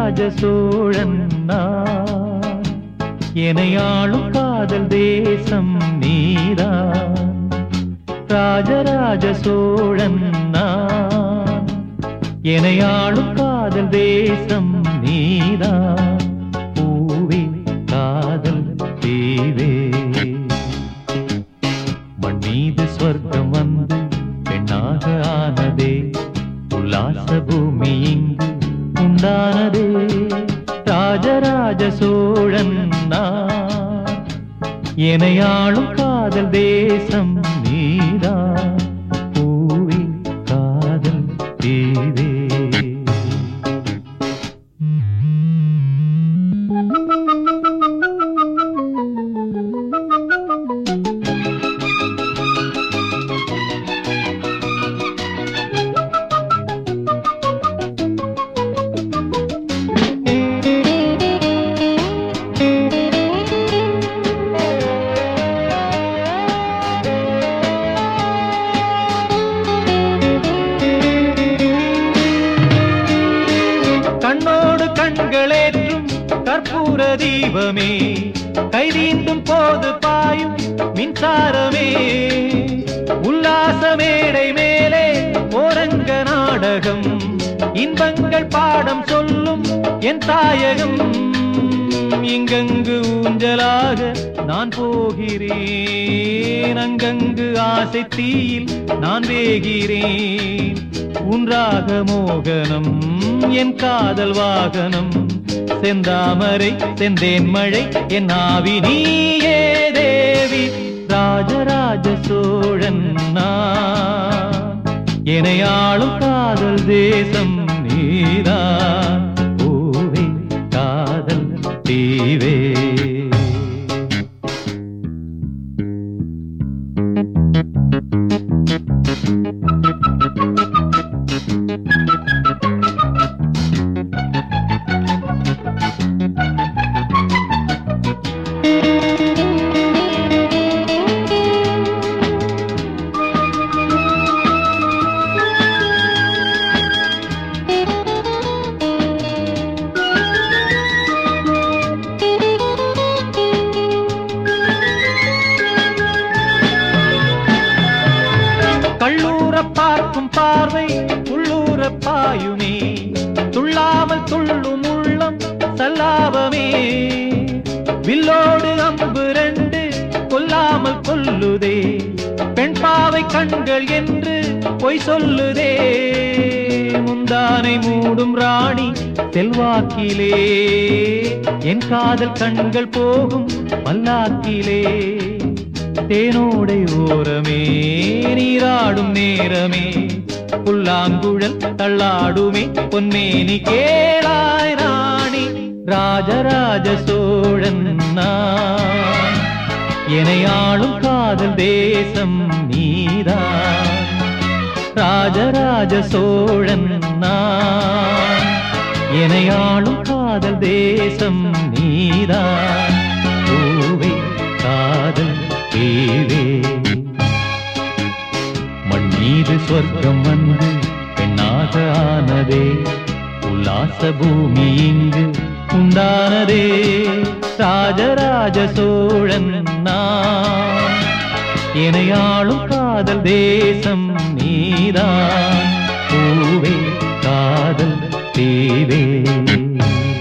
ராஜராஜ சோழன் நான் எனையாளும் காதல் தேசம் நீதான் ராஜராஜ சோழன் நான் எனையாளும் காதல் தேசம் நீதான் பூவே காதல் தீவே மண் மீது சொர்க்கம் வந்து பெண்ணாக ஆனதே உல்லாச பூமி இங்கு உண்டானதே ராஜராஜ சோழன் நான் எனையாளும் காதல் தேசம் நீதான் பூவே காதல் தீவே கண்ணோடு கண்களேற்றும் கற்பூர தீபமே கைதீண்டும் போது பாயும் மின்சாரமே உல்லாச மேடை மேலே ஓரங்க நாடகம் இன்பங்கள் பாடம் சொல்லும் என் தாயகம் இங்கங்கு ஊஞ்சலாக நான் போகிறேன் அங்கங்கு ஆசை தீயில் நான் வேகிறேன் உன்றாக மோகனம் என் காதல் வாகனம் செந்தாமரை செந்தேன் மழை என் ஆவி நீயே தேவி ராஜராஜ சோழன் நான் எனையாளும் காதல் தேசம் நீதான் பூவே காதல் தீவே கள்ளூர பார்க்கும் பார்வை உள்ளூர பாயுமே துள்ளாமல் துள்ளும் உள்ளம் சல்லாபமே வில்லோடு அம்பு ரெண்டு கொல்லாமல் கொல்லுதே பெண் பாவை கண்கள் என்று பொய் சொல்லுதே முந்தானை மூடும் ராணி செல்வாக்கிலே என் காதல் கண்கள் போகும் பல்லாக்கிலே தேனோடை ஓரமே நீராடும் நேரமே புல்லாங்குழல் தள்ளாடுமே பொன்மேனி கேளாய் ராணி ராஜராஜ சோழன் நான் எனையாளும் காதல் தேசம் நீதான் ராஜராஜ சோழன் நான் எனையாளும் காதல் தேசம் நீதான் பூவே காதல் தேவே மண் மீது சொர்க்கம் வந்து பெண்ணாக ஆனதே உல்லாச பூமி இங்கு உண்டானதே ராஜராஜ சோழன் நான் எனையாளும் காதல் தேசம் நீதான் பூவே காதல் தீவே